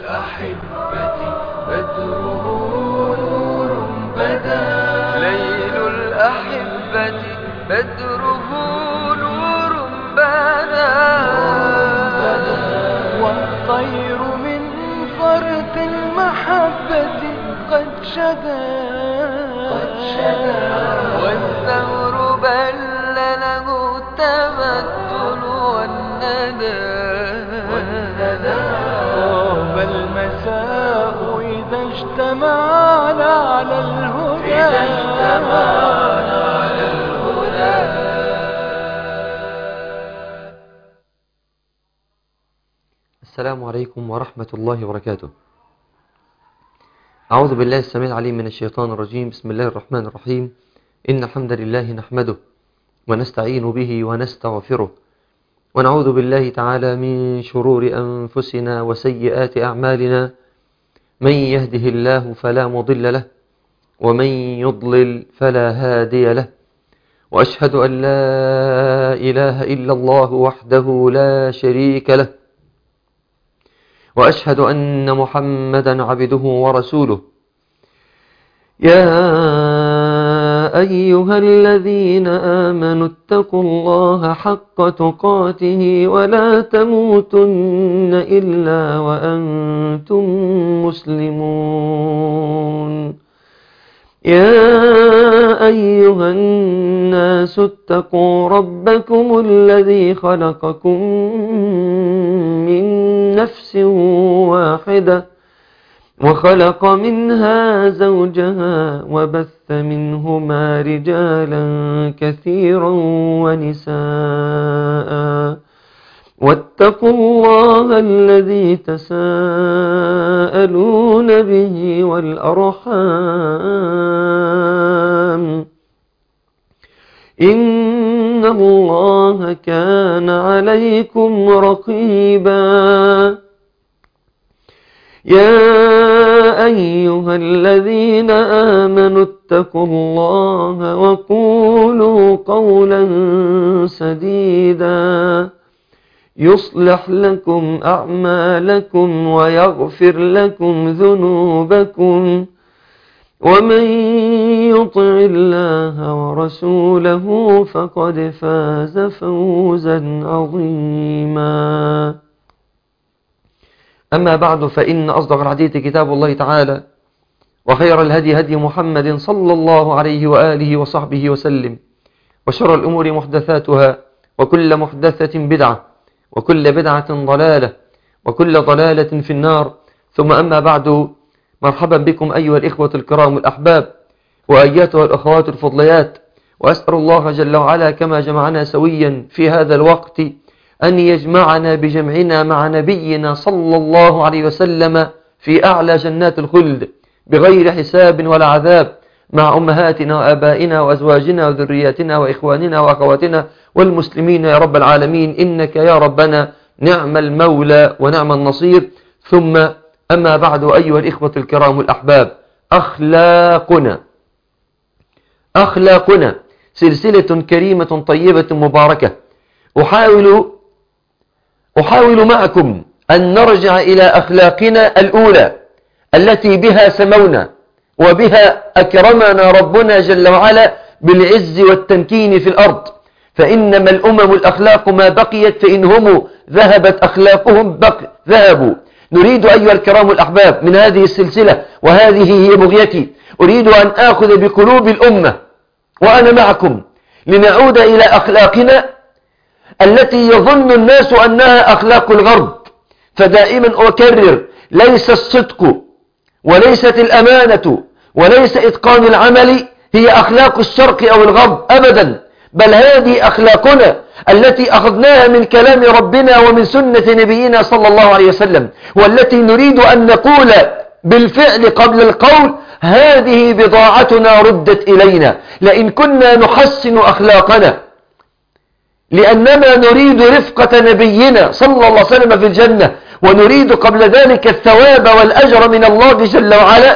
الأحبة بدره نور بدا ليل الأحبة بدره نور بدا والطير من فرط المحبة قد شدا قد شدا والثور بل له التبتل والندى والندى طاب المساء إذا اجتمعنا على الهدى إذا اجتمعنا على الهدى السلام عليكم ورحمة الله وبركاته أعوذ بالله السميع العليم من الشيطان الرجيم بسم الله الرحمن الرحيم إن الحمد لله نحمده ونستعين به ونستغفره ونعوذ بالله تعالى من شرور أنفسنا وسيئات أعمالنا من يهده الله فلا مضل له ومن يضلل فلا هادي له وأشهد أن لا إله إلا الله وحده لا شريك له وأشهد أن محمدا عبده ورسوله يا أيها الذين آمنوا اتقوا الله حق تقاته ولا تموتن إلا وأنتم مسلمون يا أيها الناس اتقوا ربكم الذي خلقكم من نفس واحدة وخلق منها زوجها وبث منهما رجالا كثيرا ونساء واتقوا الله الذي تساءلون به والأرحام إن الله كان عليكم رقيبا يا أيها الذين آمنوا اتقوا الله وقولوا قولا سديدا يصلح لكم أعمالكم ويغفر لكم ذنوبكم ومن يطع الله ورسوله فقد فاز فوزا عظيما أما بعد فإن أصدق الحديث كتاب الله تعالى وخير الهدي هدي محمد صلى الله عليه وآله وصحبه وسلم وشر الأمور محدثاتها وكل محدثة بدعة وكل بدعة ضلالة وكل ضلالة في النار ثم أما بعد مرحبا بكم أيها الإخوة الكرام الأحباب وأياتها الأخوات الفضليات وأسأل الله جل وعلا كما جمعنا سويا في هذا الوقت أن يجمعنا بجمعنا مع نبينا صلى الله عليه وسلم في أعلى جنات الخلد بغير حساب ولا عذاب مع أمهاتنا وأبائنا وأزواجنا وذرياتنا وإخواننا وأخواتنا والمسلمين يا رب العالمين إنك يا ربنا نعم المولى ونعم النصير ثم أما بعد أيها الإخوة الكرام الأحباب أخلاقنا أخلاقنا سلسلة كريمة طيبة مباركة أحاول أحاول معكم أن نرجع إلى أخلاقنا الأولى التي بها سمونا وبها أكرمنا ربنا جل وعلا بالعز والتمكين في الأرض فإنما الأمم الأخلاق ما بقيت فإن هم ذهبت أخلاقهم بق ذهبوا نريد أيها الكرام الأحباب من هذه السلسلة وهذه هي بغيتي أريد أن آخذ بقلوب الأمة وأنا معكم لنعود إلى أخلاقنا التي يظن الناس أنها أخلاق الغرب فدائما أكرر ليس الصدق وليست الأمانة وليس إتقان العمل هي أخلاق الشرق أو الغرب أبدا بل هذه أخلاقنا التي أخذناها من كلام ربنا ومن سنة نبينا صلى الله عليه وسلم والتي نريد أن نقول بالفعل قبل القول هذه بضاعتنا ردت إلينا لئن كنا نحسن أخلاقنا لأننا نريد رفقة نبينا صلى الله عليه وسلم في الجنة ونريد قبل ذلك الثواب والأجر من الله جل وعلا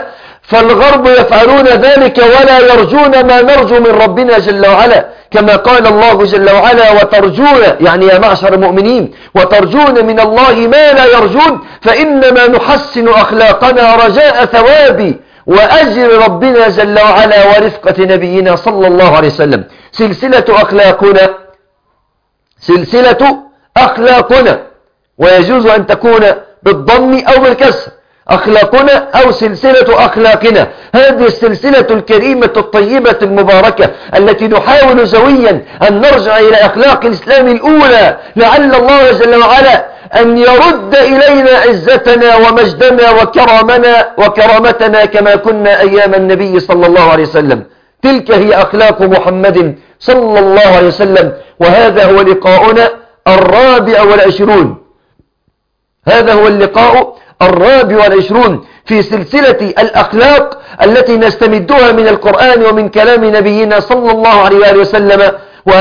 فالغرب يفعلون ذلك ولا يرجون ما نرجو من ربنا جل وعلا كما قال الله جل وعلا وترجون يعني يا معشر المؤمنين وترجون من الله ما لا يرجون فإنما نحسن أخلاقنا رجاء ثواب وأجر ربنا جل وعلا ورفقة نبينا صلى الله عليه وسلم سلسلة أخلاقنا سلسلة أخلاقنا ويجوز أن تكون بالضم أو بالكسر أخلاقنا أو سلسلة أخلاقنا هذه السلسلة الكريمة الطيبة المباركة التي نحاول سويا أن نرجع إلى أخلاق الإسلام الأولى لعل الله جل وعلا أن يرد إلينا عزتنا ومجدنا وكرامنا وكرامتنا كما كنا أيام النبي صلى الله عليه وسلم تلك هي أخلاق محمد صلى الله عليه وسلم وهذا هو لقاؤنا الرابع والعشرون هذا هو اللقاء الرابع والعشرون في سلسلة الأخلاق التي نستمدها من القرآن ومن كلام نبينا صلى الله عليه وآله وسلم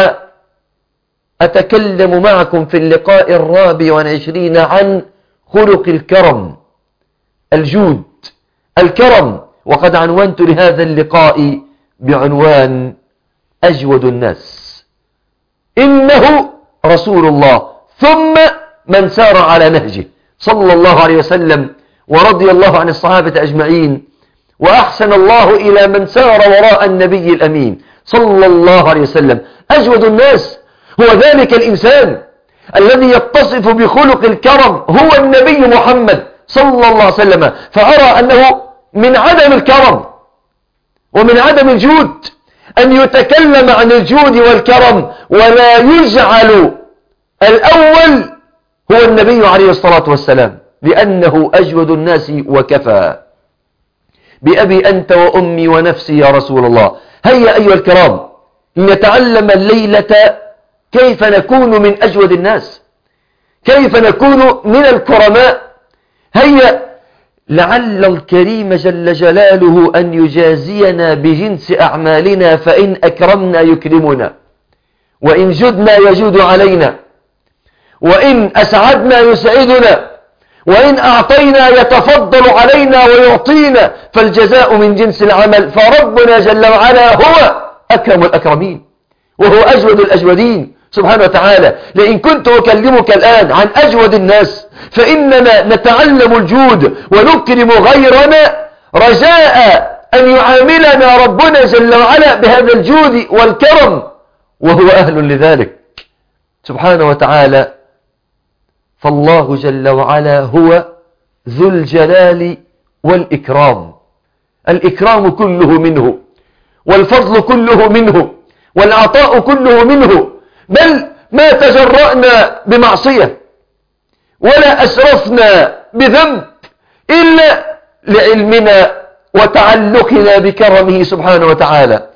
وأتكلم معكم في اللقاء الرابع والعشرين عن خلق الكرم الجود الكرم وقد عنونت لهذا اللقاء بعنوان أجود الناس إنه رسول الله ثم من سار على نهجه صلى الله عليه وسلم ورضي الله عن الصحابة أجمعين وأحسن الله إلى من سار وراء النبي الأمين صلى الله عليه وسلم أجود الناس هو ذلك الإنسان الذي يتصف بخلق الكرم هو النبي محمد صلى الله عليه وسلم فأرى أنه من عدم الكرم ومن عدم الجود أن يتكلم عن الجود والكرم ولا يجعل الأول هو النبي عليه الصلاة والسلام لأنه أجود الناس وكفى بأبي أنت وأمي ونفسي يا رسول الله هيا أيها الكرام لنتعلم الليلة كيف نكون من أجود الناس كيف نكون من الكرماء هيا لعل الكريم جل جلاله أن يجازينا بجنس أعمالنا فإن أكرمنا يكرمنا وإن جدنا يجود علينا وإن أسعدنا يسعدنا وإن أعطينا يتفضل علينا ويعطينا فالجزاء من جنس العمل فربنا جل وعلا هو أكرم الأكرمين وهو أجود الأجودين سبحانه وتعالى لئن كنت أكلمك الآن عن أجود الناس فإننا نتعلم الجود ونكرم غيرنا رجاء أن يعاملنا ربنا جل وعلا بهذا الجود والكرم وهو أهل لذلك سبحانه وتعالى فالله جل وعلا هو ذو الجلال والإكرام الإكرام كله منه والفضل كله منه والعطاء كله منه بل ما تجرأنا بمعصية ولا أسرفنا بذنب إلا لعلمنا وتعلقنا بكرمه سبحانه وتعالى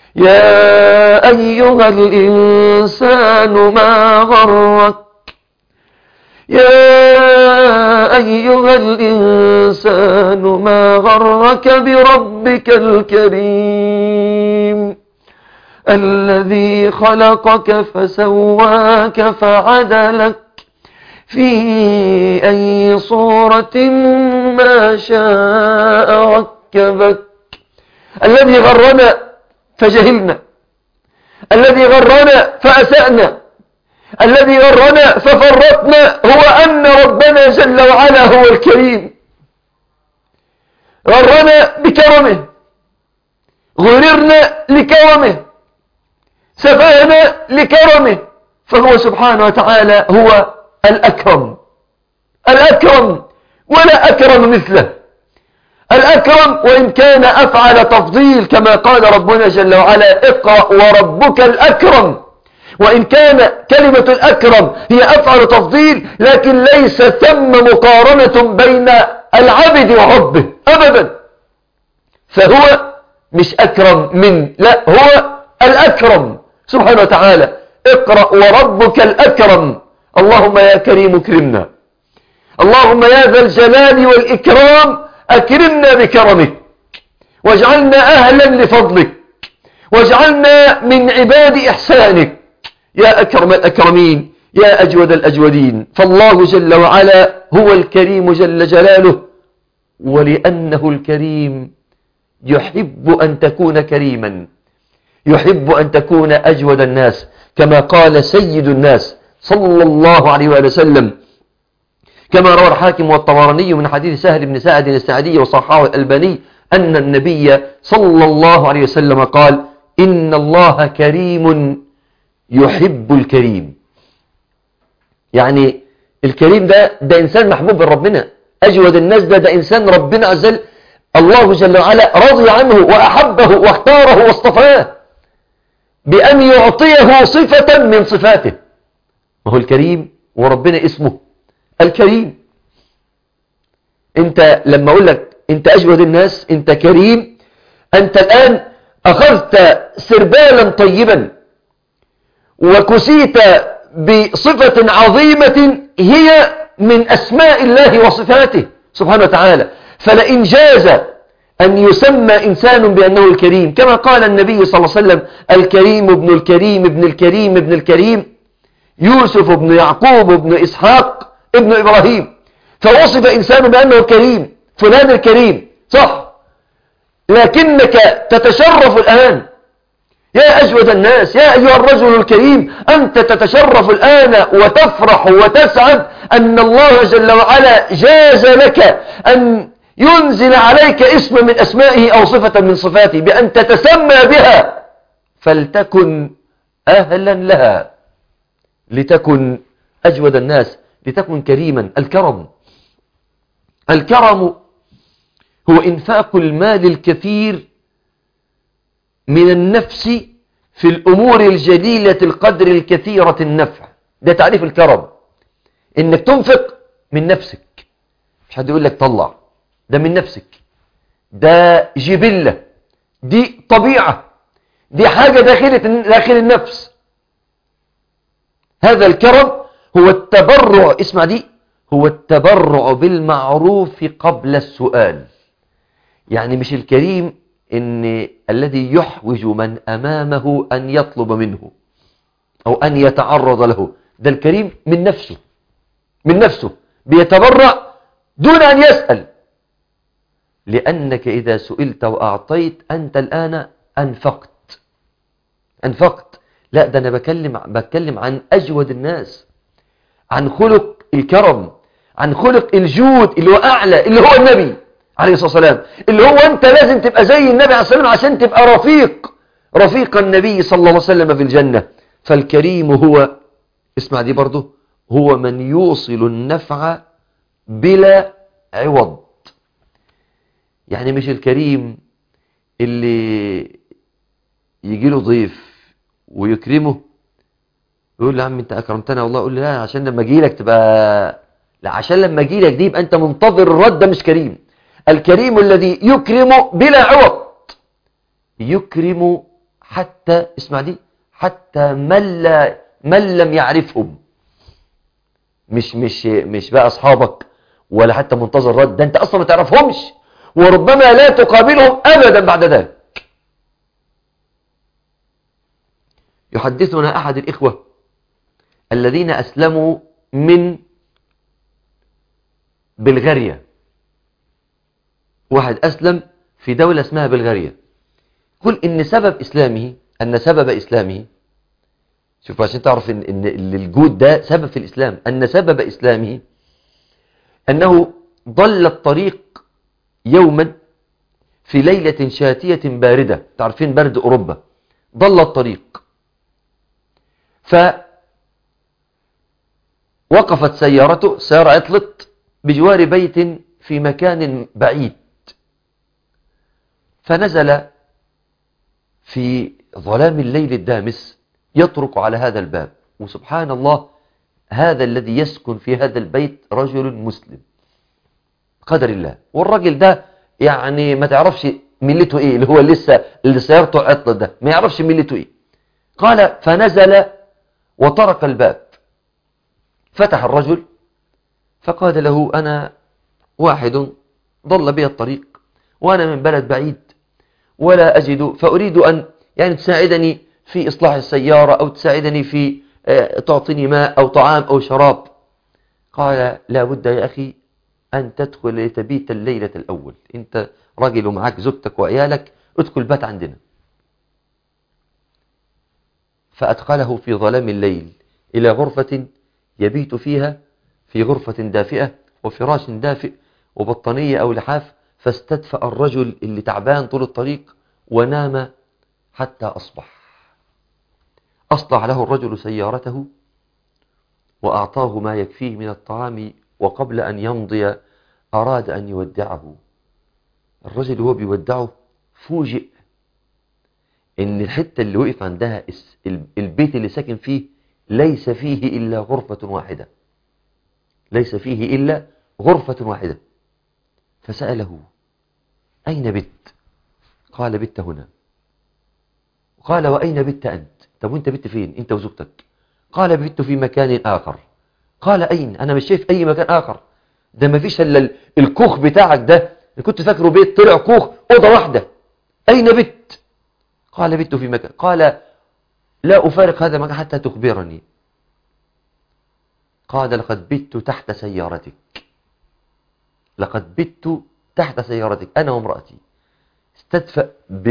يا أيها الإنسان ما غرك يا أيها الإنسان ما غرك بربك الكريم الذي خلقك فسواك فعدلك في أي صورة ما شاء ركبك الذي غرنا فجهلنا الذي غرنا فأسأنا الذي غرنا ففرطنا هو أن ربنا جل وعلا هو الكريم غرنا بكرمه غررنا لكرمه سفهنا لكرمه فهو سبحانه وتعالى هو الأكرم الأكرم ولا أكرم مثله الأكرم وإن كان أفعل تفضيل كما قال ربنا جل وعلا اقرأ وربك الأكرم وإن كان كلمة الأكرم هي أفعل تفضيل لكن ليس ثم مقارنة بين العبد وربه أبدا فهو مش أكرم من لا هو الأكرم سبحانه وتعالى اقرأ وربك الأكرم اللهم يا كريم اكرمنا اللهم يا ذا الجلال والإكرام أكرمنا بكرمك واجعلنا أهلا لفضلك واجعلنا من عباد إحسانك يا أكرم الأكرمين يا أجود الأجودين فالله جل وعلا هو الكريم جل جلاله ولأنه الكريم يحب أن تكون كريما يحب أن تكون أجود الناس كما قال سيد الناس صلى الله عليه وآله وسلم كما روى الحاكم والطبراني من حديث سهل بن سعد السعدي وصححه الألباني أن النبي صلى الله عليه وسلم قال إن الله كريم يحب الكريم يعني الكريم ده ده إنسان محبوب من ربنا أجود الناس ده ده إنسان ربنا عز وجل الله جل وعلا رضي عنه وأحبه واختاره واصطفاه بأن يعطيه صفة من صفاته ما هو الكريم وربنا اسمه الكريم انت لما اقول لك انت اجود الناس انت كريم انت الان اخذت سربالا طيبا وكسيت بصفة عظيمة هي من اسماء الله وصفاته سبحانه وتعالى فلئن جاز أن يسمى إنسان بأنه الكريم كما قال النبي صلى الله عليه وسلم الكريم ابن الكريم ابن الكريم ابن الكريم يوسف ابن يعقوب ابن إسحاق ابن إبراهيم فوصف إنسان بأنه كريم فلان الكريم صح لكنك تتشرف الآن يا أجود الناس يا أيها الرجل الكريم أنت تتشرف الآن وتفرح وتسعد أن الله جل وعلا جاز لك أن ينزل عليك اسم من أسمائه أو صفة من صفاته بأن تتسمى بها فلتكن أهلا لها لتكن أجود الناس لتكن كريما الكرم الكرم هو إنفاق المال الكثير من النفس في الأمور الجليلة القدر الكثيرة النفع ده تعريف الكرم إنك تنفق من نفسك مش حد يقول لك طلع ده من نفسك ده جبلة دي طبيعة دي حاجة داخل داخل النفس هذا الكرم هو التبرع اسمع دي هو التبرع بالمعروف قبل السؤال يعني مش الكريم ان الذي يحوج من امامه ان يطلب منه او ان يتعرض له ده الكريم من نفسه من نفسه بيتبرع دون ان يسأل لأنك إذا سئلت وأعطيت أنت الآن أنفقت أنفقت لا ده أنا بكلم, بكلم عن أجود الناس عن خلق الكرم عن خلق الجود اللي هو أعلى اللي هو النبي عليه الصلاة والسلام اللي هو أنت لازم تبقى زي النبي عليه الصلاة والسلام عشان تبقى رفيق رفيق النبي صلى الله عليه وسلم في الجنة فالكريم هو اسمع دي برضه هو من يوصل النفع بلا عوض يعني مش الكريم اللي يجي له ضيف ويكرمه يقول له يا عم انت اكرمتنا والله يقول له لا عشان لما اجي لك تبقى لا عشان لما اجي لك دي يبقى انت منتظر الرد ده مش كريم الكريم الذي يكرم بلا عوض يكرم حتى اسمع دي حتى من لا من لم يعرفهم مش مش مش بقى اصحابك ولا حتى منتظر رد ده انت اصلا ما تعرفهمش وربما لا تقابلهم ابدا بعد ذلك يحدثنا احد الاخوه الذين اسلموا من بلغاريا واحد اسلم في دوله اسمها بلغاريا قل ان سبب اسلامه ان سبب اسلامه شوف عشان تعرف ان, إن الجود ده سبب في الاسلام ان سبب اسلامه انه ضل الطريق يوما في ليلة شاتية باردة تعرفين برد أوروبا ضل الطريق فوقفت سيارته سيارة عطلت بجوار بيت في مكان بعيد فنزل في ظلام الليل الدامس يطرق على هذا الباب وسبحان الله هذا الذي يسكن في هذا البيت رجل مسلم قدر الله والراجل ده يعني ما تعرفش ملته ايه اللي هو لسه اللي سيارته عطل ده ما يعرفش ملته ايه قال فنزل وطرق الباب فتح الرجل فقال له انا واحد ضل بي الطريق وانا من بلد بعيد ولا اجد فاريد ان يعني تساعدني في اصلاح السيارة او تساعدني في تعطيني ماء او طعام او شراب قال لا بد يا اخي أن تدخل لتبيت الليلة الأول أنت راجل ومعاك زوجتك وعيالك ادخل بات عندنا فأدخله في ظلام الليل إلى غرفة يبيت فيها في غرفة دافئة وفراش دافئ وبطانية أو لحاف فاستدفأ الرجل اللي تعبان طول الطريق ونام حتى أصبح أصلح له الرجل سيارته وأعطاه ما يكفيه من الطعام وقبل أن يمضي أراد أن يودعه الرجل هو بيودعه فوجئ ان الحتة اللي وقف عندها البيت اللي ساكن فيه ليس فيه إلا غرفة واحدة ليس فيه إلا غرفة واحدة فسأله أين بت قال بت هنا قال وأين بت أنت طب وانت بت فين انت وزوجتك قال بت في مكان آخر قال أين أنا مش شايف أي مكان آخر ده ما فيش إلا الكوخ بتاعك ده كنت فاكره بيت طلع كوخ أوضة واحدة أين بت قال بت في مكان قال لا أفارق هذا المكان حتى تخبرني قال لقد بت تحت سيارتك لقد بت تحت سيارتك أنا وامرأتي استدفأ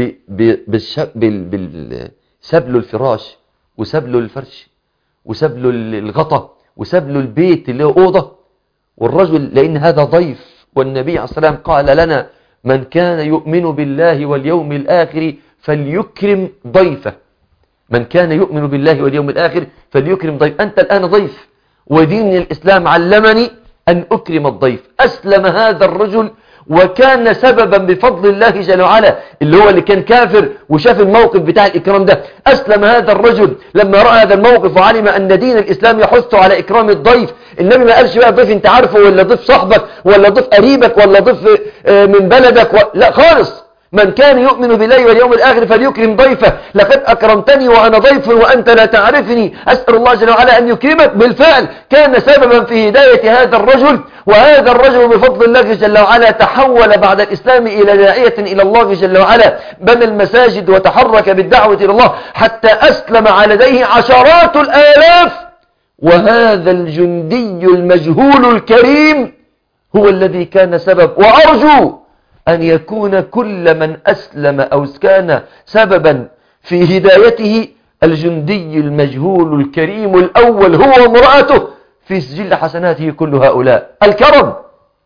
بسبل الفراش وسبل الفرش وسبل الغطا وسبل البيت اللي هو أوضة والرجل لأن هذا ضيف والنبي عليه الصلاة والسلام قال لنا من كان يؤمن بالله واليوم الآخر فليكرم ضيفه من كان يؤمن بالله واليوم الآخر فليكرم ضيف أنت الآن ضيف ودين الإسلام علمني أن أكرم الضيف أسلم هذا الرجل وكان سببا بفضل الله جل وعلا اللي هو اللي كان كافر وشاف الموقف بتاع الإكرام ده أسلم هذا الرجل لما رأى هذا الموقف وعلم أن دين الإسلام يحث على إكرام الضيف النبي ما قالش بقى ضيف انت عارفه ولا ضيف صاحبك ولا ضيف قريبك ولا ضيف من بلدك و... لا خالص من كان يؤمن بالله واليوم الآخر فليكرم ضيفه لقد أكرمتني وأنا ضيف وأنت لا تعرفني أسأل الله جل وعلا أن يكرمك بالفعل كان سببا في هداية هذا الرجل وهذا الرجل بفضل الله جل وعلا تحول بعد الإسلام إلى داعية إلى الله جل وعلا بنى المساجد وتحرك بالدعوة إلى الله حتى أسلم على يديه عشرات الآلاف وهذا الجندي المجهول الكريم هو الذي كان سبب وأرجو أن يكون كل من أسلم أو كان سببا في هدايته الجندي المجهول الكريم الأول هو وامرأته في سجل حسناته كل هؤلاء الكرم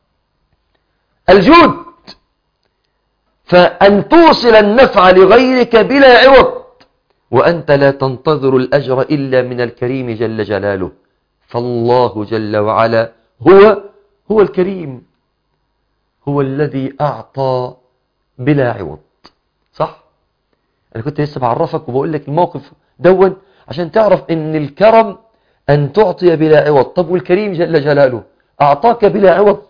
الجود فأن توصل النفع لغيرك بلا عوض وأنت لا تنتظر الأجر إلا من الكريم جل جلاله فالله جل وعلا هو هو الكريم هو الذي أعطى بلا عوض صح؟ أنا كنت لسه بعرفك وبقول لك الموقف دون عشان تعرف أن الكرم أن تعطي بلا عوض طب والكريم جل جلاله أعطاك بلا عوض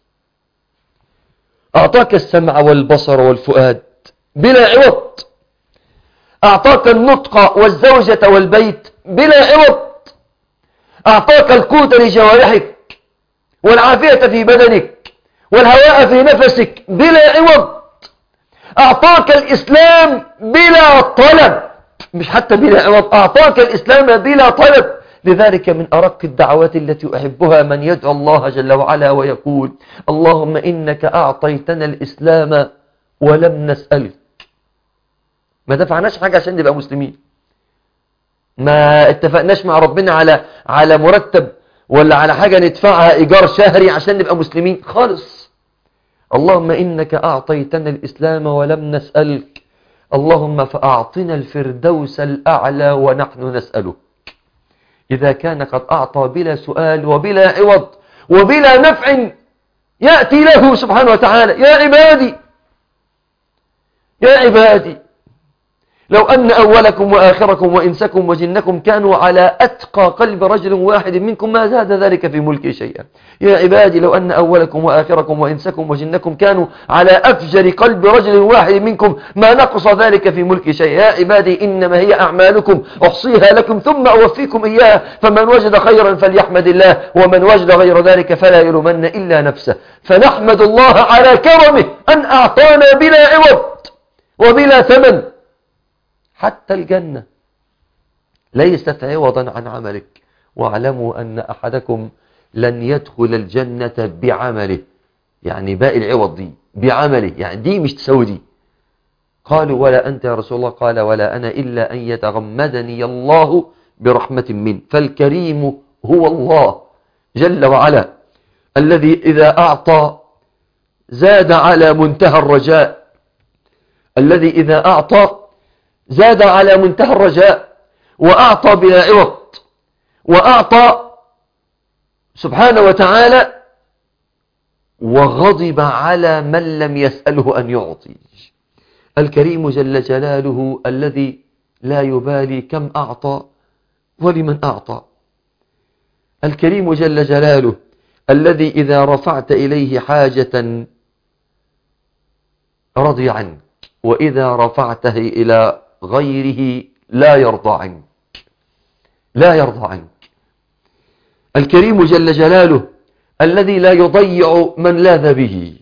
أعطاك السمع والبصر والفؤاد بلا عوض أعطاك النطق والزوجة والبيت بلا عوض أعطاك القوت لجوارحك والعافية في بدنك والهواء في نفسك بلا عوض أعطاك الإسلام بلا طلب مش حتى بلا عوض أعطاك الإسلام بلا طلب لذلك من أرق الدعوات التي أحبها من يدعو الله جل وعلا ويقول اللهم إنك أعطيتنا الإسلام ولم نسألك ما دفعناش حاجة عشان نبقى مسلمين ما اتفقناش مع ربنا على على مرتب ولا على حاجة ندفعها إيجار شهري عشان نبقى مسلمين خالص اللهم إنك أعطيتنا الإسلام ولم نسألك اللهم فأعطنا الفردوس الأعلى ونحن نسألك إذا كان قد أعطى بلا سؤال وبلا عوض وبلا نفع يأتي له سبحانه وتعالى يا عبادي يا عبادي لو أن أولكم وآخركم وإنسكم وجنكم كانوا على أتقى قلب رجل واحد منكم ما زاد ذلك في ملكي شيئا يا عبادي لو أن أولكم وآخركم وإنسكم وجنكم كانوا على أفجر قلب رجل واحد منكم ما نقص ذلك في ملكي شيئا يا عبادي إنما هي أعمالكم أحصيها لكم ثم أوفيكم إياها فمن وجد خيرا فليحمد الله ومن وجد غير ذلك فلا يلومن إلا نفسه فنحمد الله على كرمه أن أعطانا بلا عوض وبلا ثمن حتى الجنة ليست عوضا عن عملك واعلموا أن أحدكم لن يدخل الجنة بعمله يعني باقي العوض دي بعمله يعني دي مش تسوي دي قالوا ولا أنت يا رسول الله قال ولا أنا إلا أن يتغمدني الله برحمة منه فالكريم هو الله جل وعلا الذي إذا أعطى زاد على منتهى الرجاء الذي إذا أعطى زاد على منتهى الرجاء وأعطى بلا عوض وأعطى سبحانه وتعالى وغضب على من لم يسأله أن يعطي الكريم جل جلاله الذي لا يبالي كم أعطى ولمن أعطى الكريم جل جلاله الذي إذا رفعت إليه حاجة رضي عنك وإذا رفعته إلى غيره لا يرضى عنك لا يرضى عنك الكريم جل جلاله الذي لا يضيع من لاذ به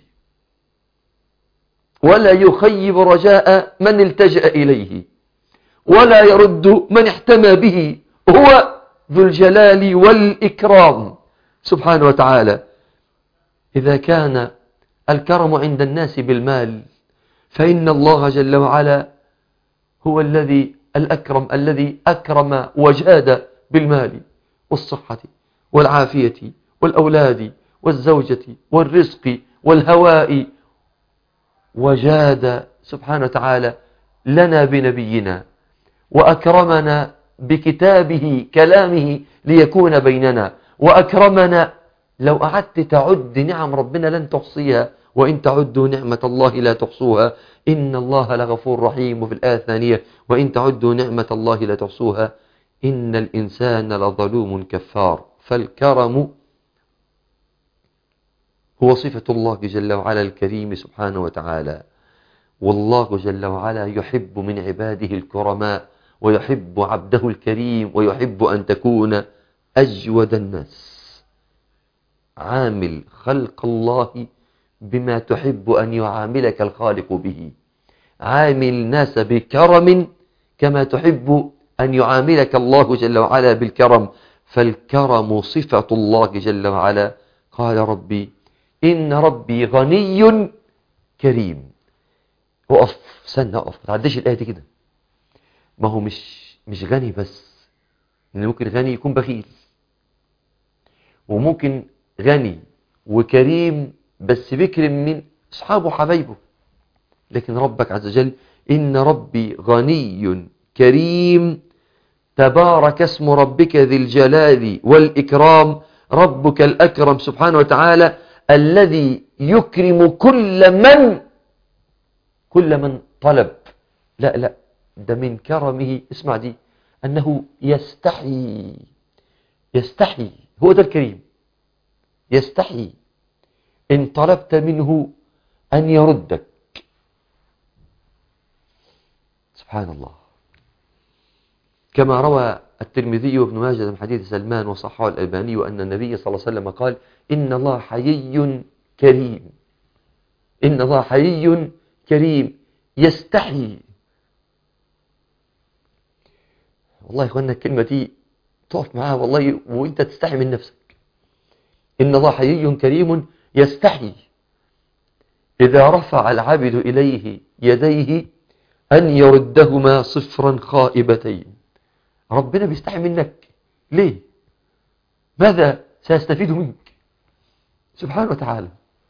ولا يخيب رجاء من التجأ إليه ولا يرد من احتمى به هو ذو الجلال والإكرام سبحانه وتعالى إذا كان الكرم عند الناس بالمال فإن الله جل وعلا هو الذي الأكرم الذي أكرم وجاد بالمال والصحة والعافية والأولاد والزوجة والرزق والهواء وجاد سبحانه وتعالى لنا بنبينا وأكرمنا بكتابه كلامه ليكون بيننا وأكرمنا لو أعدت تعد نعم ربنا لن تحصيها وإن تعدوا نعمة الله لا تحصوها إن الله لغفور رحيم وفي الآية الثانية وإن تعدوا نعمة الله لا تحصوها إن الإنسان لظلوم كفار فالكرم هو صفة الله جل وعلا الكريم سبحانه وتعالى والله جل وعلا يحب من عباده الكرماء ويحب عبده الكريم ويحب أن تكون أجود الناس عامل خلق الله بما تحب أن يعاملك الخالق به عامل الناس بكرم كما تحب أن يعاملك الله جل وعلا بالكرم فالكرم صفة الله جل وعلا قال ربي إن ربي غني كريم وقف سنة وقف ما تعديش الآية دي كده ما هو مش مش غني بس إن ممكن غني يكون بخيل وممكن غني وكريم بس بكرم من أصحابه حبايبه لكن ربك عز وجل إن ربي غني كريم تبارك اسم ربك ذي الجلال والإكرام ربك الأكرم سبحانه وتعالى الذي يكرم كل من كل من طلب لا لا ده من كرمه اسمع دي أنه يستحي يستحي هو ده الكريم يستحي إن طلبت منه أن يردك سبحان الله كما روى الترمذي وابن ماجه من حديث سلمان وصححه الألباني أن النبي صلى الله عليه وسلم قال إن الله حيي كريم إن الله حيي كريم يستحي والله يا اخوانا الكلمة دي تقف معاها والله وانت تستحي من نفسك إن الله حيي كريم يستحي إذا رفع العبد إليه يديه أن يردهما صفرا خائبتين ربنا بيستحي منك ليه ماذا سيستفيد منك سبحانه وتعالى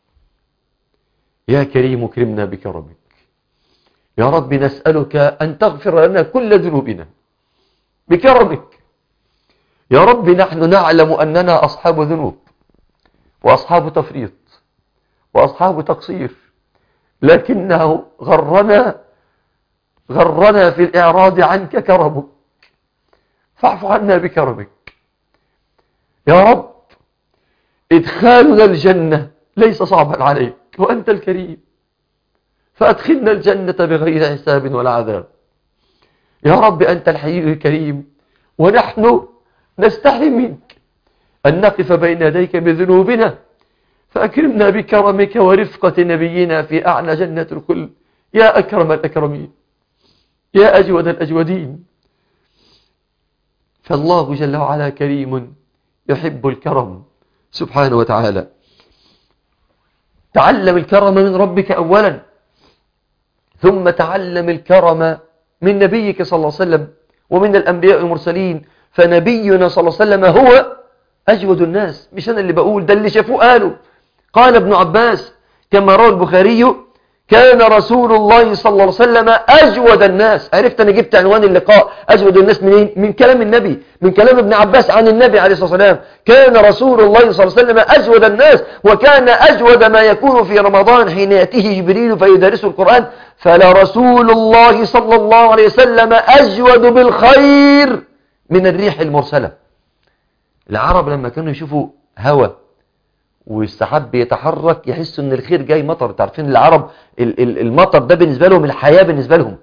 يا كريم كرمنا بكرمك يا رب نسألك أن تغفر لنا كل ذنوبنا بكرمك يا رب نحن نعلم أننا أصحاب ذنوب وأصحاب تفريط وأصحاب تقصير لكنه غرنا غرنا في الإعراض عنك كرمك فاعف عنا بكرمك يا رب إدخالنا الجنة ليس صعبا عليك وأنت الكريم فأدخلنا الجنة بغير حساب ولا عذاب يا رب أنت الحي الكريم ونحن نستحي منك أن نقف بين يديك بذنوبنا فأكرمنا بكرمك ورفقة نبينا في أعلى جنة الخلد يا أكرم الأكرمين يا أجود الأجودين فالله جل وعلا كريم يحب الكرم سبحانه وتعالى تعلم الكرم من ربك أولا ثم تعلم الكرم من نبيك صلى الله عليه وسلم ومن الأنبياء المرسلين فنبينا صلى الله عليه وسلم هو أجود الناس مش أنا اللي بقول ده اللي شافوه قالوا قال ابن عباس كما روى البخاري كان رسول الله صلى الله عليه وسلم أجود الناس عرفت أنا جبت عنوان اللقاء أجود الناس منين من كلام النبي من كلام ابن عباس عن النبي عليه الصلاة والسلام كان رسول الله صلى الله عليه وسلم أجود الناس وكان أجود ما يكون في رمضان حين يأتيه جبريل فيدرس القرآن فلرسول الله صلى الله عليه وسلم أجود بالخير من الريح المرسلة العرب لما كانوا يشوفوا هوا والسحاب يتحرك يحسوا ان الخير جاي مطر تعرفين العرب المطر ده بالنسبة لهم الحياة بالنسبة لهم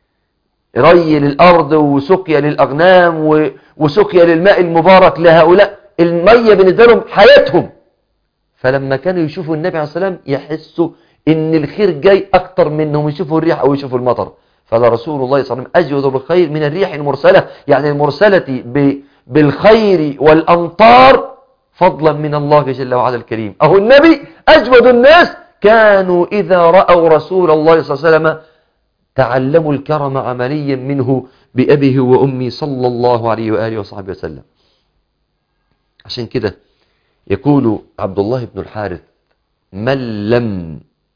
ري للأرض وسقيا للأغنام وسقيا للماء المبارك لهؤلاء المية بالنسبة لهم حياتهم فلما كانوا يشوفوا النبي عليه الصلاة والسلام يحسوا ان الخير جاي اكتر منهم يشوفوا الريح او يشوفوا المطر فلرسول الله صلى الله عليه وسلم أجود بالخير من الريح المرسلة يعني المرسلة بالخير والأمطار فضلا من الله جل وعلا الكريم أهو النبي أجود الناس كانوا إذا رأوا رسول الله صلى الله عليه وسلم تعلموا الكرم عمليا منه بأبيه وأمي صلى الله عليه وآله وصحبه وسلم عشان كده يقول عبد الله بن الحارث من لم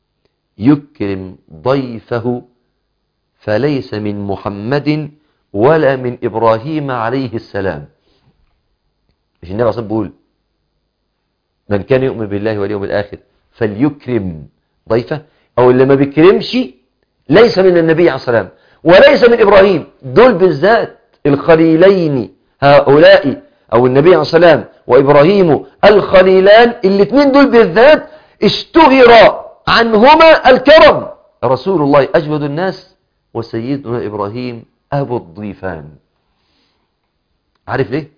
يكرم ضيفه فليس من محمد ولا من إبراهيم عليه السلام مش النبي صلى بيقول من كان يؤمن بالله واليوم الآخر فليكرم ضيفه أو اللي ما بيكرمش ليس من النبي عليه السلام وليس من إبراهيم دول بالذات الخليلين هؤلاء أو النبي عليه السلام وإبراهيم الخليلان الاثنين دول بالذات اشتهر عنهما الكرم رسول الله أجود الناس وسيدنا إبراهيم أبو الضيفان عارف ليه؟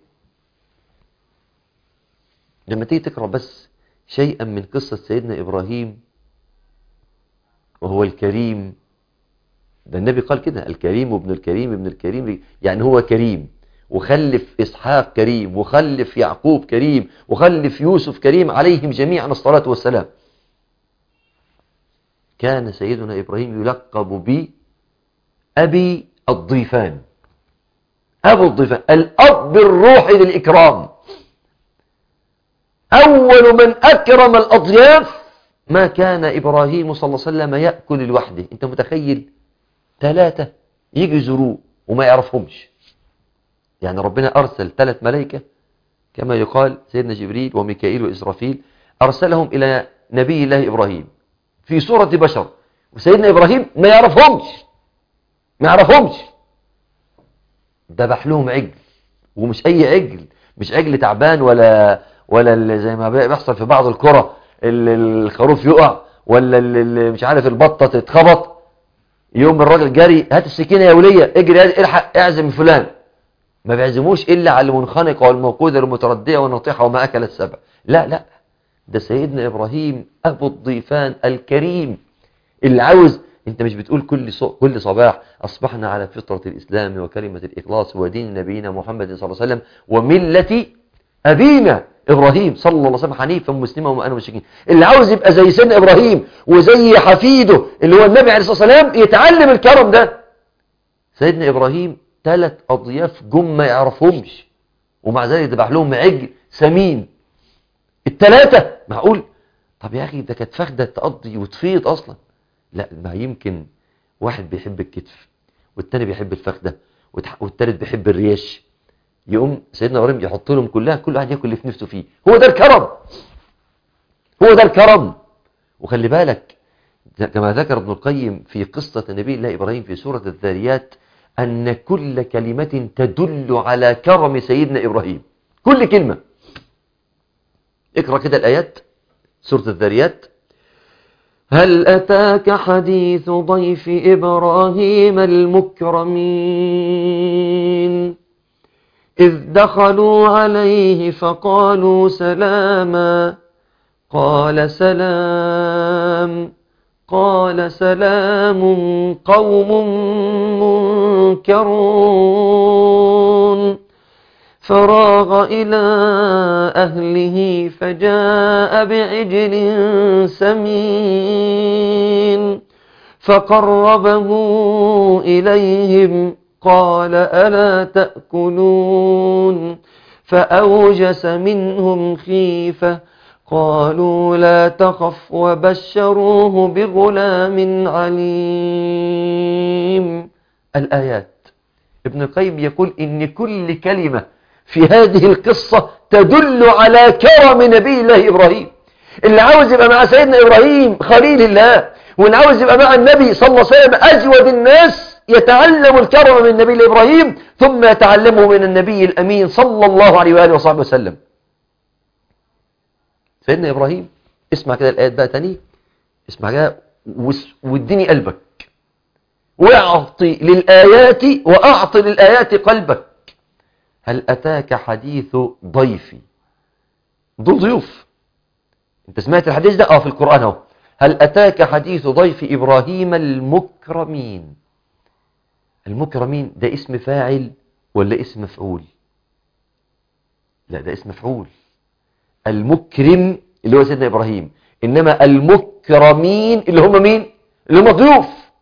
لما تيجي تقرأ بس شيئا من قصة سيدنا إبراهيم وهو الكريم ده النبي قال كده الكريم ابن الكريم ابن الكريم يعني هو كريم وخلف إسحاق كريم وخلف يعقوب كريم وخلف يوسف كريم عليهم جميعا الصلاة والسلام كان سيدنا إبراهيم يلقب ب أبي الضيفان أبو الضيفان الأب الروحي للإكرام أول من أكرم الأضياف ما كان إبراهيم صلى الله عليه وسلم يأكل لوحده أنت متخيل ثلاثة يجي يزوروه وما يعرفهمش يعني ربنا أرسل ثلاث ملائكة كما يقال سيدنا جبريل وميكائيل وإسرافيل أرسلهم إلى نبي الله إبراهيم في صورة بشر وسيدنا إبراهيم ما يعرفهمش ما يعرفهمش ذبح لهم عجل ومش أي عجل مش عجل تعبان ولا ولا زي ما بيحصل في بعض الكرة الخروف يقع ولا مش عارف البطة تتخبط يوم الراجل جاري هات السكينة يا ولية اجري الحق اعزم فلان ما بيعزموش إلا على المنخنقة والموقودة المتردية والنطيحة وما أكل السبع لا لا ده سيدنا إبراهيم أبو الضيفان الكريم اللي عاوز انت مش بتقول كل صو... كل صباح أصبحنا على فطرة الإسلام وكلمة الإخلاص ودين نبينا محمد صلى الله عليه وسلم وملة أبينا إبراهيم صلى الله عليه وسلم حنيفا مسلما وما أنا مشركين اللي عاوز يبقى زي سيدنا إبراهيم وزي حفيده اللي هو النبي عليه الصلاة والسلام يتعلم الكرم ده سيدنا إبراهيم ثلاث أضياف جم ما يعرفهمش ومع ذلك ذبح لهم عجل سمين الثلاثة معقول طب يا أخي ده كانت فخدة تقضي وتفيض أصلا لا ما يمكن واحد بيحب الكتف والتاني بيحب الفخدة والتالت بيحب الريش يقوم سيدنا ابراهيم يحط لهم كلها كل واحد ياكل اللي في نفسه فيه هو ده الكرم هو ده الكرم وخلي بالك كما ذكر ابن القيم في قصة نبي الله إبراهيم في سورة الذاريات أن كل كلمة تدل على كرم سيدنا إبراهيم كل كلمة اقرأ كده الآيات سورة الذاريات هل أتاك حديث ضيف إبراهيم المكرمين إذ دخلوا عليه فقالوا سلاما قال سلام قال سلام قوم منكرون فراغ إلى أهله فجاء بعجل سمين فقربه إليهم قال ألا تأكلون فأوجس منهم خيفة قالوا لا تخف وبشروه بغلام عليم الآيات ابن القيم يقول إن كل كلمة في هذه القصة تدل على كرم نبي الله إبراهيم اللي عاوز يبقى مع سيدنا إبراهيم خليل الله واللي عاوز يبقى مع النبي صلى الله عليه وسلم أجود الناس يتعلم الكرم من النبي إبراهيم ثم يتعلمه من النبي الأمين صلى الله عليه وآله وصحبه وسلم سيدنا إبراهيم اسمع كده الآيات بقى تاني اسمع كده واديني قلبك واعطي للآيات وأعطي للآيات قلبك هل أتاك حديث ضيفي دول ضيوف انت سمعت الحديث ده اه في القرآن اهو هل أتاك حديث ضيف إبراهيم المكرمين المكرمين ده اسم فاعل ولا اسم مفعول لا ده اسم مفعول المكرم اللي هو سيدنا إبراهيم إنما المكرمين اللي هم مين اللي هم ضيوف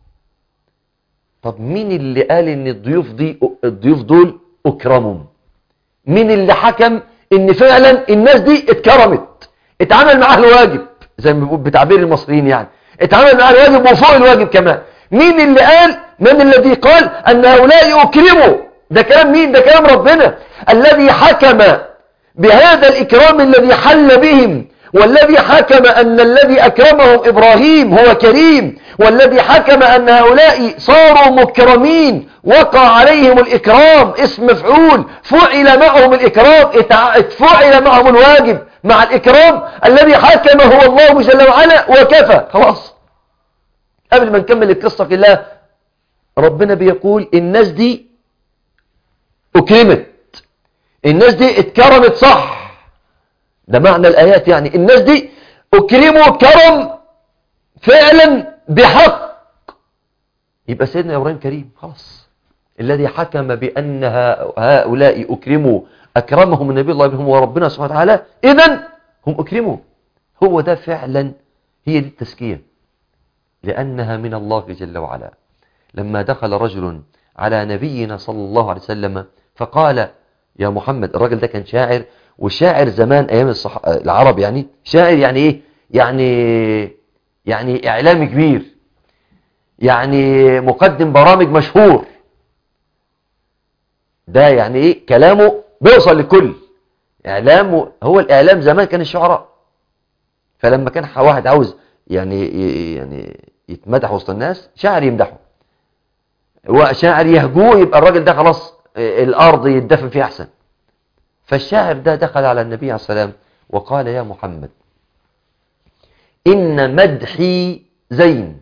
طب مين اللي قال ان الضيوف دي الضيوف دول اكرموا مين اللي حكم ان فعلا الناس دي اتكرمت اتعامل معاها الواجب زي ما بيقول بتعبير المصريين يعني اتعامل معاها الواجب وفوق الواجب كمان مين اللي قال من الذي قال ان هؤلاء اكرموا ده كلام مين ده كلام ربنا الذي حكم بهذا الاكرام الذي حل بهم والذي حكم أن الذي أكرمهم إبراهيم هو كريم والذي حكم أن هؤلاء صاروا مكرمين وقع عليهم الإكرام اسم مفعول فعل معهم الإكرام فعل معهم الواجب مع الإكرام الذي حكم هو الله جل وعلا وكفى خلاص قبل ما نكمل القصة كلها ربنا بيقول الناس دي أكرمت الناس دي اتكرمت صح ده معنى الآيات يعني الناس دي أكرموا كرم فعلا بحق يبقى سيدنا إبراهيم كريم خلاص الذي حكم بأن هؤلاء أكرموا أكرمهم النبي الله بهم وربنا سبحانه وتعالى إذن هم أكرموا هو ده فعلا هي دي التزكية لأنها من الله جل وعلا لما دخل رجل على نبينا صلى الله عليه وسلم فقال يا محمد الراجل ده كان شاعر والشاعر زمان ايام الصح... العرب يعني شاعر يعني ايه يعني يعني اعلامي كبير يعني مقدم برامج مشهور ده يعني ايه كلامه بيوصل للكل اعلامه هو الاعلام زمان كان الشعراء فلما كان واحد عاوز يعني يعني يتمدح وسط الناس شاعر يمدحه وشاعر يهجوه يبقى الراجل ده خلاص الارض يدفن فيها احسن فالشاعر ده دخل على النبي عليه السلام وقال يا محمد إن مدحي زين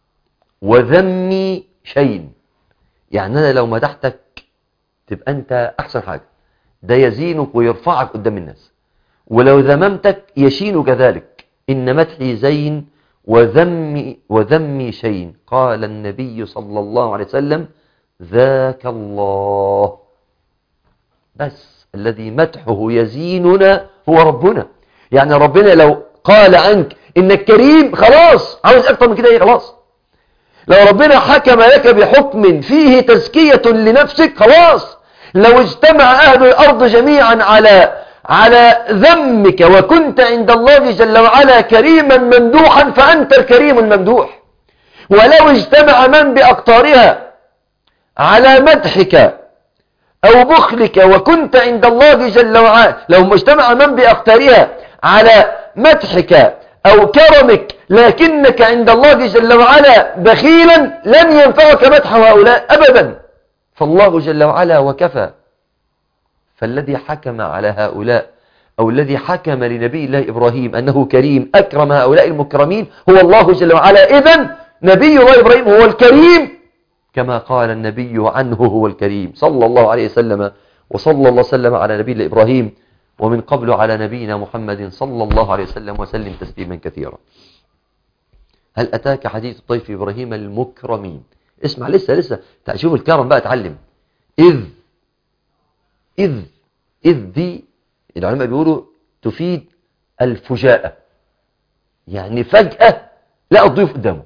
وذمي شين يعني أنا لو مدحتك تبقى أنت أحسن حاجة ده يزينك ويرفعك قدام الناس ولو ذممتك يشينك ذلك إن مدحي زين وذمي, وذمي شين قال النبي صلى الله عليه وسلم ذاك الله بس الذي مدحه يزيننا هو ربنا يعني ربنا لو قال عنك انك كريم خلاص عاوز اكتر من كده ايه خلاص لو ربنا حكم لك بحكم فيه تزكية لنفسك خلاص لو اجتمع اهل الارض جميعا على على ذمك وكنت عند الله جل وعلا كريما ممدوحا فانت الكريم الممدوح ولو اجتمع من باقطارها على مدحك أو بخلك وكنت عند الله جل وعلا لو اجتمع من بأختارها على مدحك أو كرمك لكنك عند الله جل وعلا بخيلا لن ينفعك مدح هؤلاء أبدا فالله جل وعلا وكفى فالذي حكم على هؤلاء أو الذي حكم لنبي الله إبراهيم أنه كريم أكرم هؤلاء المكرمين هو الله جل وعلا إذن نبي الله إبراهيم هو الكريم كما قال النبي عنه هو الكريم صلى الله عليه وسلم وصلى الله وسلم على نبينا إبراهيم ومن قبل على نبينا محمد صلى الله عليه وسلم وسلم تسليما كثيرا هل أتاك حديث طيف إبراهيم المكرمين اسمع لسه لسه شوف الكرم بقى اتعلم إذ إذ إذ دي العلماء بيقولوا تفيد الفجاءة يعني فجأة لقى الضيوف قدامه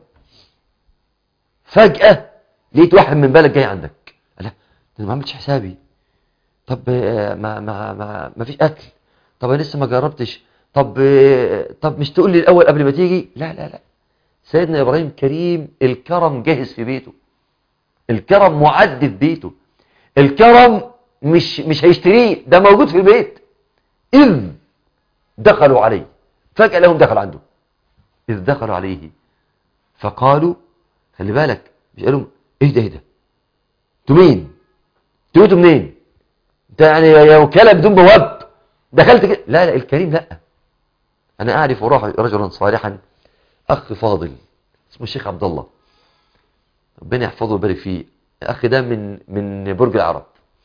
فجأة لقيت واحد من بالك جاي عندك لا انا ما عملتش حسابي طب آه، ما ما ما ما فيش اكل طب انا لسه ما جربتش طب آه، طب مش تقول لي الاول قبل ما تيجي لا لا لا سيدنا ابراهيم كريم الكرم جاهز في بيته الكرم معد في بيته الكرم مش مش هيشتريه ده موجود في البيت اذ دخلوا عليه فجأة لهم دخل عنده إذ دخلوا عليه فقالوا خلي بالك مش قالوا ايه ده ايه ده انتوا مين انتوا انتوا منين انت يعني يا وكاله بدون بواب دخلت كده لا لا الكريم لا انا اعرف وراح رجلا صالحا اخ فاضل اسمه الشيخ عبد الله ربنا يحفظه ويبارك فيه الاخ ده من من برج العرب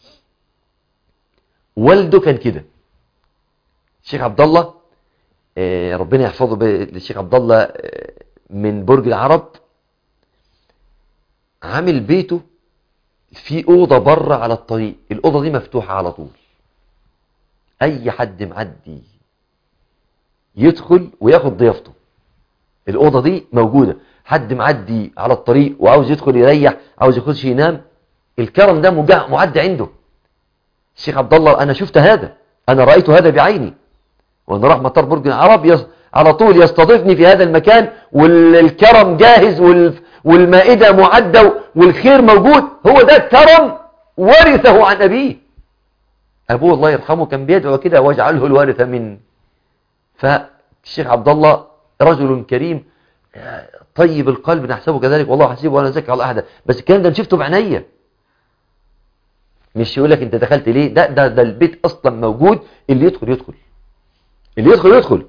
والده كان كده الشيخ عبد الله آه، ربنا يحفظه ب- الشيخ عبد الله آه، من برج العرب عامل بيته في أوضة بره على الطريق الأوضة دي مفتوحة على طول أي حد معدي يدخل وياخد ضيافته الأوضة دي موجودة حد معدي على الطريق وعاوز يدخل يريح عاوز يخش ينام الكرم ده مجا- معد عنده الشيخ عبد الله أنا شفت هذا أنا رأيت هذا بعيني وأنا راح مطار برج العرب يص... على طول يستضيفني في هذا المكان والكرم جاهز وال... والمائدة معدة والخير موجود هو ده الكرم ورثه عن أبيه أبوه الله يرحمه كان بيدعو كده واجعله الوارث من فالشيخ عبد الله رجل كريم طيب القلب نحسبه كذلك والله حسيبه ولا زكى على أحد بس الكلام ده أنا شفته بعينيا مش يقول لك انت دخلت ليه ده ده ده البيت اصلا موجود اللي يدخل يدخل اللي يدخل يدخل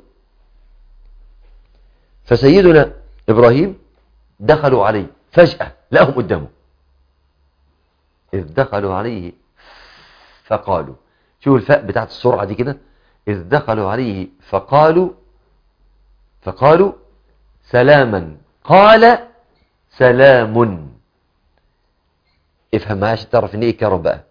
فسيدنا ابراهيم دخلوا عليه فجأة لقهم قدامه إذ دخلوا عليه فقالوا شوفوا الفاء بتاعت السرعة دي كده إذ دخلوا عليه فقالوا فقالوا سلاما قال سلام افهم معايا عشان تعرف ان ايه كرم بقى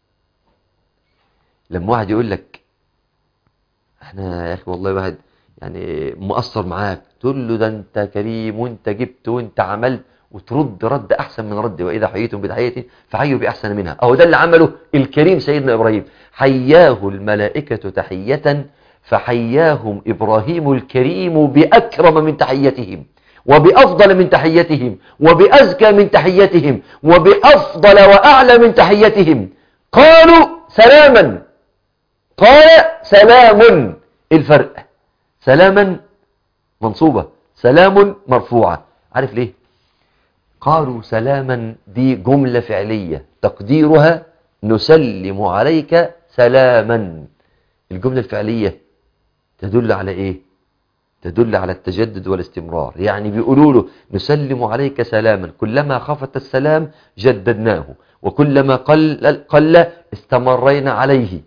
لما واحد يقول لك احنا يا اخي والله واحد يعني مقصر معاك تقول له ده انت كريم وانت جبت وانت عملت وترد رد احسن من رد واذا حييتم بتحيه فحيوا باحسن منها اهو ده اللي عمله الكريم سيدنا ابراهيم حياه الملائكه تحيه فحياهم ابراهيم الكريم باكرم من تحيتهم وبأفضل من تحيتهم وبأزكى من تحيتهم وبأفضل وأعلى من تحيتهم قالوا سلاما قال سلام الفرق سلاما منصوبة سلام مرفوعة عارف ليه قالوا سلاما دي جملة فعلية تقديرها نسلم عليك سلاما الجملة الفعلية تدل على ايه تدل على التجدد والاستمرار يعني بيقولوا له نسلم عليك سلاما كلما خفت السلام جددناه وكلما قل, قل استمرينا عليه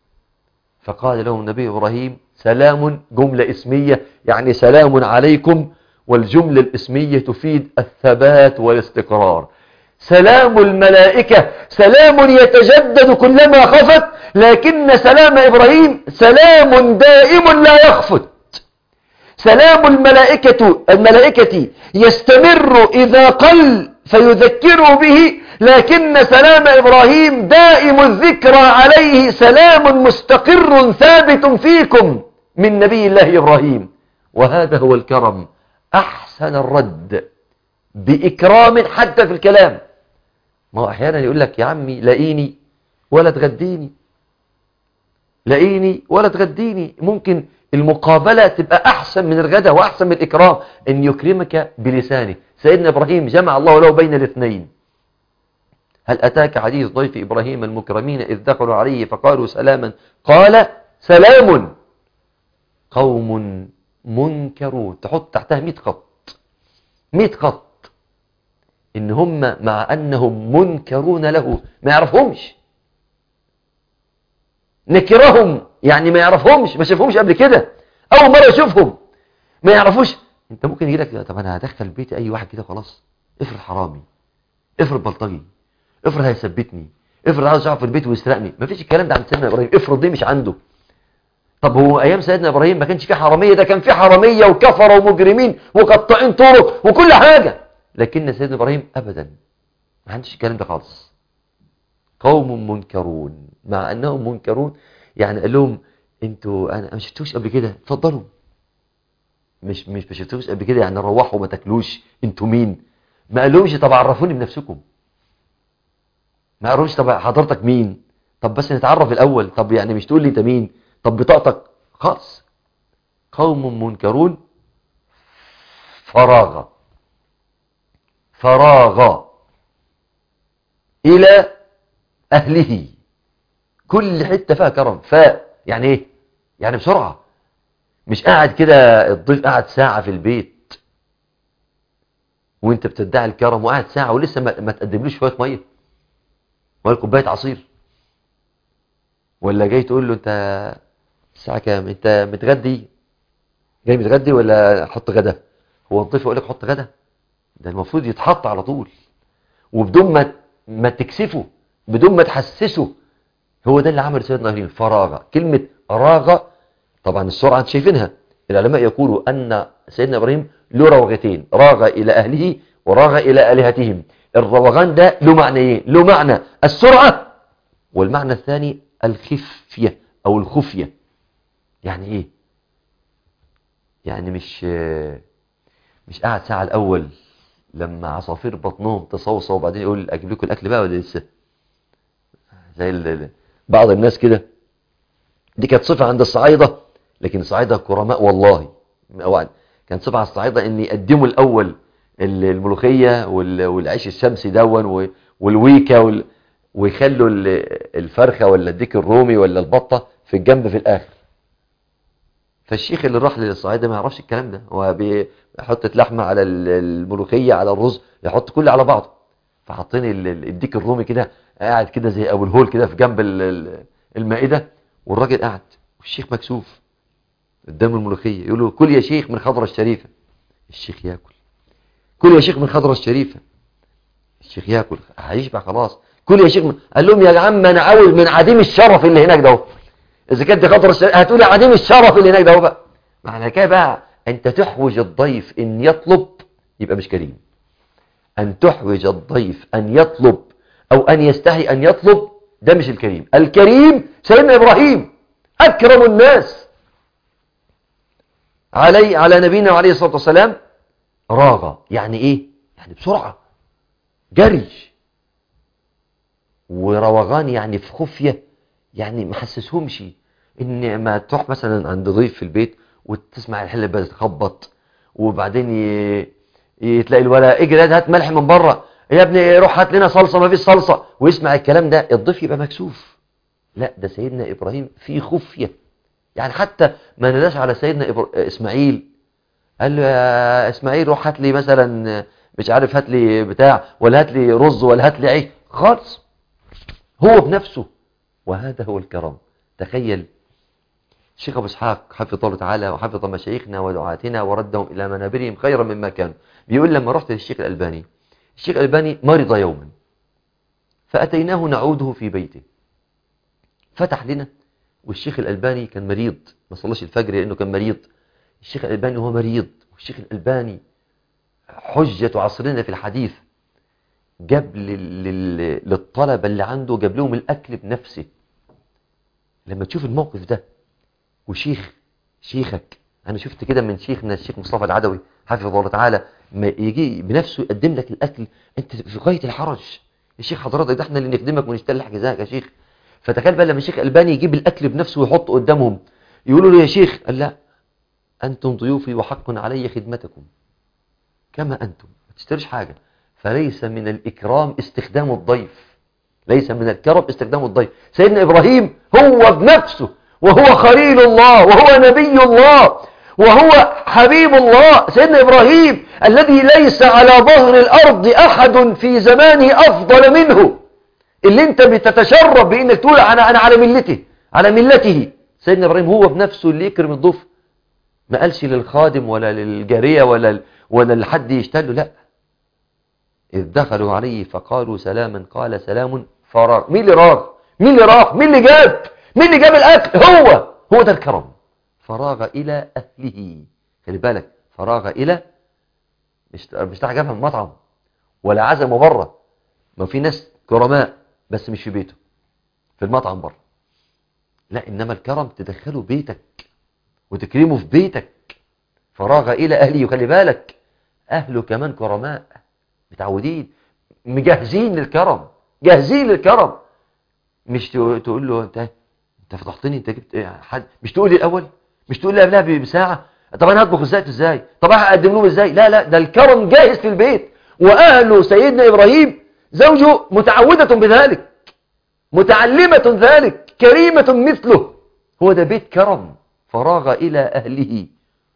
فقال لهم النبي إبراهيم سلام جملة اسمية يعني سلام عليكم والجملة الاسمية تفيد الثبات والاستقرار سلام الملائكة سلام يتجدد كلما خفت لكن سلام إبراهيم سلام دائم لا يخفت سلام الملائكة الملائكة يستمر إذا قل فيذكروا به لكن سلام إبراهيم دائم الذكرى عليه سلام مستقر ثابت فيكم من نبي الله إبراهيم وهذا هو الكرم أحسن الرد بإكرام حتى في الكلام ما هو أحيانا يقول لك يا عمي لاقيني ولا تغديني لاقيني ولا تغديني ممكن المقابلة تبقى أحسن من الغداء وأحسن من الإكرام أن يكرمك بلسانه سيدنا إبراهيم جمع الله له بين الاثنين هل أتاك حديث ضيف إبراهيم المكرمين إذ دخلوا عليه فقالوا سلاما قال سلام قوم منكرون تحط تحتها 100 خط 100 خط إن هم مع أنهم منكرون له ما يعرفهمش نكرهم يعني ما يعرفهمش ما شافهمش قبل كده اول مره يشوفهم ما يعرفوش انت ممكن يجي لك طب انا هدخل بيتي اي واحد كده خلاص افرض حرامي افرض بلطجي افرض هيثبتني افرض عاوز يقعد في البيت ويسرقني مفيش الكلام ده عند سيدنا ابراهيم افرض دي مش عنده طب هو ايام سيدنا ابراهيم ما كانش فيه حراميه ده كان فيه حراميه وكفره ومجرمين وقطاعين طرق وكل حاجه لكن سيدنا ابراهيم ابدا ما عندش الكلام ده خالص قوم منكرون مع انهم منكرون يعني قال لهم انتوا انا ما شفتوش قبل كده اتفضلوا مش مش ما شفتوش قبل كده يعني روحوا ما تاكلوش انتوا مين ما قالهمش طب عرفوني بنفسكم ما قالهمش طب حضرتك مين طب بس نتعرف الاول طب يعني مش تقول لي انت مين طب بطاقتك خالص قوم منكرون فراغ فراغ الى اهله كل حته فيها كرم ف يعني ايه يعني بسرعه مش قاعد كده الضيف قاعد ساعه في البيت وانت بتدعي الكرم وقاعد ساعه ولسه ما, ما تقدملوش شويه ميه ولا كوبايه عصير ولا جاي تقول له انت الساعه كام انت متغدي جاي متغدي ولا حط غدا هو الضيف يقول لك حط غدا ده المفروض يتحط على طول وبدون ما ما تكسفه بدون ما تحسسه هو ده اللي عمل سيدنا ابراهيم فراغ كلمه راغ طبعا السرعه انت شايفينها العلماء يقولوا ان سيدنا ابراهيم له روغتين راغ الى اهله وراغ الى الهتهم الروغان ده له معنى ايه له معنى السرعه والمعنى الثاني الخفيه او الخفيه يعني ايه يعني مش مش قاعد ساعه الاول لما عصافير بطنهم تصوصوا وبعدين يقول اجيب لكم الاكل بقى ولا لسه زي ال- بعض الناس كده دي كانت صفه عند الصعايده لكن الصعايده كرماء والله أوعد. كانت صفه على الصعايده ان يقدموا الاول ال- الملوخيه وال- والعيش الشمسي دون و- والويكا وال- ويخلوا ال- الفرخه ولا الديك الرومي ولا البطه في الجنب في الاخر فالشيخ اللي راح للصعايده ما يعرفش الكلام ده هو بيحط لحمه على ال- الملوخيه على الرز يحط كله على بعضه فحاطين ال- ال- الديك الرومي كده قاعد كده زي ابو الهول كده في جنب ال- ال- المائده والراجل قاعد والشيخ مكسوف قدام الملوخيه يقول له كل يا شيخ من خضره الشريفه الشيخ ياكل كل يا شيخ من خضره الشريفه الشيخ ياكل هيشبع خلاص كل يا شيخ من... قال لهم يا عم انا عاوز من عديم الشرف اللي هناك ده اهو. اذا كانت خضره الشريفه هتقول لي عديم الشرف اللي هناك ده اهو بقى معنى كده بقى انت تحوج الضيف ان يطلب يبقى مش كريم أن تحوج الضيف أن يطلب أو أن يستحي أن يطلب ده مش الكريم الكريم سيدنا إبراهيم أكرم الناس علي على نبينا عليه الصلاة والسلام راغة يعني إيه؟ يعني بسرعة جري وروغان يعني في خفية يعني ما حسسهمش ان ما تروح مثلا عند ضيف في البيت وتسمع الحله بتخبط وبعدين ي... ي- تلاقي الولد اجري هات ملح من بره يا ابني روح هات لنا صلصه ما فيش صلصه ويسمع الكلام ده الضيف يبقى مكسوف لا ده سيدنا ابراهيم في خفيه يعني حتى ما ناداش على سيدنا إبر... اسماعيل قال له يا اسماعيل روح هات لي مثلا مش عارف هات لي بتاع ولا هات لي رز ولا هات لي عيش خالص هو بنفسه وهذا هو الكرم تخيل الشيخ ابو اسحاق حفظه الله تعالى وحفظ مشايخنا ودعاتنا وردهم الى منابرهم خيرا مما كانوا بيقول لما رحت للشيخ الالباني الشيخ الالباني مرض يوما فاتيناه نعوده في بيته فتح لنا والشيخ الالباني كان مريض ما صلاش الفجر لانه كان مريض الشيخ الالباني هو مريض والشيخ الالباني حجة عصرنا في الحديث جاب لل- لل- للطلبة اللي عنده جاب لهم الأكل بنفسه لما تشوف الموقف ده وشيخ شيخك أنا شفت كده من شيخنا الشيخ مصطفى العدوي حفظه الله تعالى ما يجي بنفسه يقدم لك الأكل أنت في غاية الحرج يا شيخ حضرتك ده احنا اللي نخدمك ونستلح جزاك يا شيخ فتخيل بقى لما الشيخ الألباني يجيب الأكل بنفسه ويحطه قدامهم يقولوا له يا شيخ قال لا أنتم ضيوفي وحق علي خدمتكم كما أنتم ما تشتريش حاجة فليس من الإكرام استخدام الضيف ليس من الكرم استخدام الضيف سيدنا إبراهيم هو بنفسه وهو خليل الله وهو نبي الله وهو حبيب الله سيدنا إبراهيم الذي ليس على ظهر الأرض أحد في زمانه أفضل منه اللي انت بتتشرب بانك تقول انا انا على ملته على ملته سيدنا ابراهيم هو بنفسه اللي يكرم الضيف ما قالش للخادم ولا للجاريه ولا ولا لحد يشتغل له لا إذ دخلوا عليه فقالوا سلاما قال سلام فراغ مين اللي راغ مين اللي راغ مين اللي جاب مين اللي جاب الاكل هو هو ده الكرم فراغ الى اهله خلي بالك فراغ الى مش مش راح جابها من مطعم ولا عزمه بره ما في ناس كرماء بس مش في بيته في المطعم بره لا انما الكرم تدخله بيتك وتكرمه في بيتك فراغ الى اهله وخلي بالك اهله كمان كرماء متعودين مجهزين للكرم جاهزين للكرم مش تقو- تقول له انت انت فضحتني انت جبت ايه حد مش تقول لي الاول مش تقول لي قبلها ب- بساعه طب انا هطبخ ازاي ازاي طب انا هقدم لهم ازاي لا لا ده الكرم جاهز في البيت واهله سيدنا ابراهيم زوجه متعوده بذلك متعلمه ذلك كريمه مثله هو ده بيت كرم فراغ الى اهله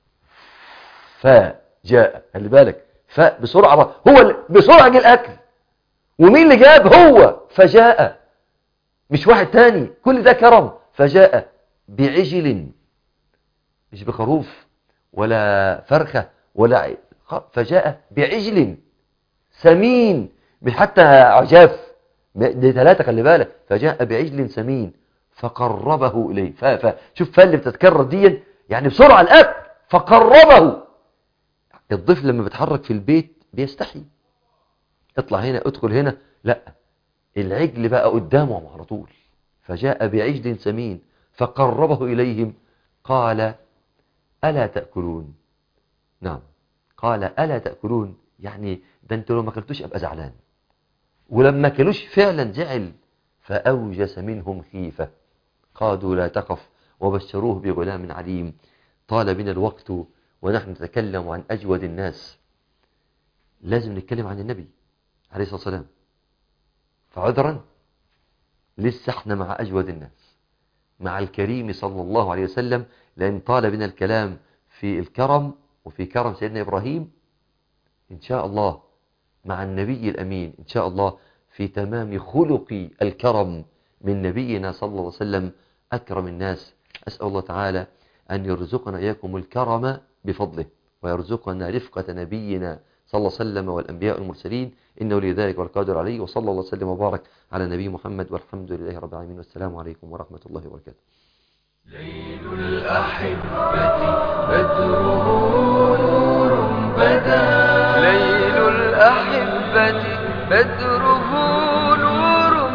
فجاء خلي بالك فبسرعه بقى. هو ال- بسرعه جه الاكل ومين اللي جاب هو فجاء مش واحد تاني كل ده كرم فجاء بعجل مش بخروف ولا فرخة ولا ع- خ- فجاء بعجل سمين مش حتى عجاف ب- دي ثلاثة خلي بالك فجاء بعجل سمين فقربه إليه ف... ف... شوف فاللي بتتكرر دي يعني بسرعة الأكل فقربه الضيف لما بيتحرك في البيت بيستحي اطلع هنا ادخل هنا لا العجل بقى قدامهم على طول فجاء بعجل سمين فقربه إليهم قال ألا تأكلون نعم قال ألا تأكلون يعني ده انتوا لو ما اكلتوش ابقى زعلان ولما اكلوش فعلا زعل فأوجس منهم خيفة قالوا لا تخف وبشروه بغلام عليم طال بنا الوقت ونحن نتكلم عن أجود الناس لازم نتكلم عن النبي عليه الصلاة والسلام فعذرا لسه احنا مع أجود الناس مع الكريم صلى الله عليه وسلم لأن طال بنا الكلام في الكرم وفي كرم سيدنا إبراهيم إن شاء الله مع النبي الأمين إن شاء الله في تمام خلق الكرم من نبينا صلى الله عليه وسلم أكرم الناس أسأل الله تعالى أن يرزقنا إياكم الكرم بفضله ويرزقنا رفقة نبينا صلى الله عليه وسلم والأنبياء المرسلين إنه لذلك والقادر عليه وصلى الله وسلم وبارك على نبي محمد والحمد لله رب العالمين والسلام عليكم ورحمة الله وبركاته ليل الأحبة بدره نور بدا ليل الأحبة بدره نور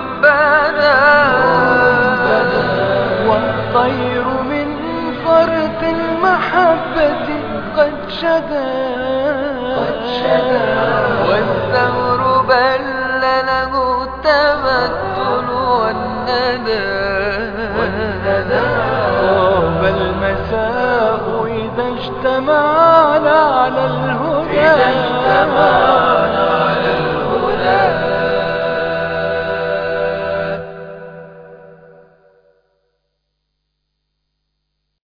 بدا والطير من فرط المحبة قد شدا قد شدا والثمر بل له التمثل والندى والندى طاب المساء إذا اجتمعنا على الهدى إذا اجتمعنا